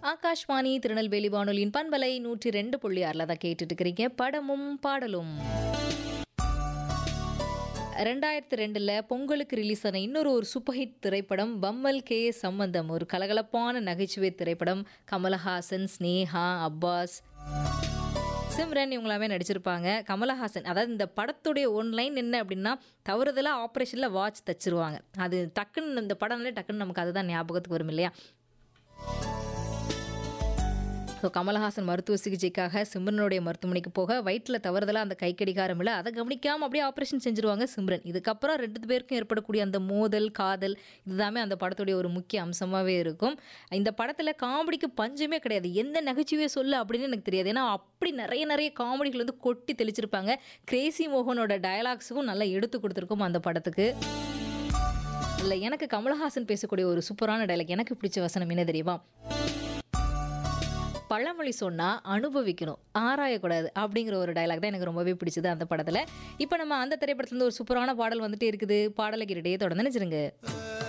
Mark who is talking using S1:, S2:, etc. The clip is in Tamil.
S1: ஆகாஷ்வாணி திருநெல்வேலி வானொலியின் பண்பலை நூற்றி ரெண்டு புள்ளி ஆறில் தான் கேட்டுட்டு இருக்கிறீங்க படமும் பாடலும் ரெண்டாயிரத்தி ரெண்டில் பொங்கலுக்கு ரிலீஸ் ஆன இன்னொரு ஒரு சூப்பர் ஹிட் திரைப்படம் பம்மல் கே சம்பந்தம் ஒரு கலகலப்பான நகைச்சுவை திரைப்படம் கமலஹாசன் ஸ்னேஹா அப்பாஸ் சிம்ரன் இவங்களாமே நடிச்சிருப்பாங்க கமலஹாசன் அதாவது இந்த படத்துடைய ஒன்லைன் என்ன அப்படின்னா தவறுதலாக ஆப்ரேஷனில் வாட்ச் தச்சிருவாங்க அது டக்குன்னு இந்த படம்ல டக்குன்னு நமக்கு அதுதான் ஞாபகத்துக்கு வரும் இல்லையா ஸோ கமலஹாசன் மருத்துவ சிகிச்சைக்காக சிம்ரனுடைய மருத்துவமனைக்கு போக வயிற்றில் தவறுதலாக அந்த கை கடிகாரம் இல்லை அதை கவனிக்காமல் அப்படியே ஆப்ரேஷன் செஞ்சுருவாங்க சிம்ரன் இதுக்கப்புறம் ரெண்டு பேருக்கும் ஏற்படக்கூடிய அந்த மோதல் காதல் இதுதாமே அந்த படத்துடைய ஒரு முக்கிய அம்சமாகவே இருக்கும் இந்த படத்தில் காமெடிக்கு பஞ்சமே கிடையாது எந்த நகைச்சுவையை சொல்ல அப்படின்னு எனக்கு தெரியாது ஏன்னா அப்படி நிறைய நிறைய காமெடிகள் வந்து கொட்டி தெளிச்சிருப்பாங்க கிரேசி மோகனோட டயலாக்ஸுக்கும் நல்லா எடுத்து கொடுத்துருக்கும் அந்த படத்துக்கு இல்லை எனக்கு கமலஹாசன் பேசக்கூடிய ஒரு சூப்பரான டைலாக் எனக்கு பிடிச்ச வசனம் என்ன தெரியுமா பழமொழி சொன்னால் அனுபவிக்கணும் ஆராயக்கூடாது அப்படிங்கிற ஒரு டயலாக் தான் எனக்கு ரொம்பவே பிடிச்சது அந்த படத்தில் இப்போ நம்ம அந்த திரைப்படத்துலேருந்து ஒரு சூப்பரான பாடல் வந்துட்டே இருக்குது பாடலை கேட்டுட்டே தொடர்ந்து நினைச்சிருங்க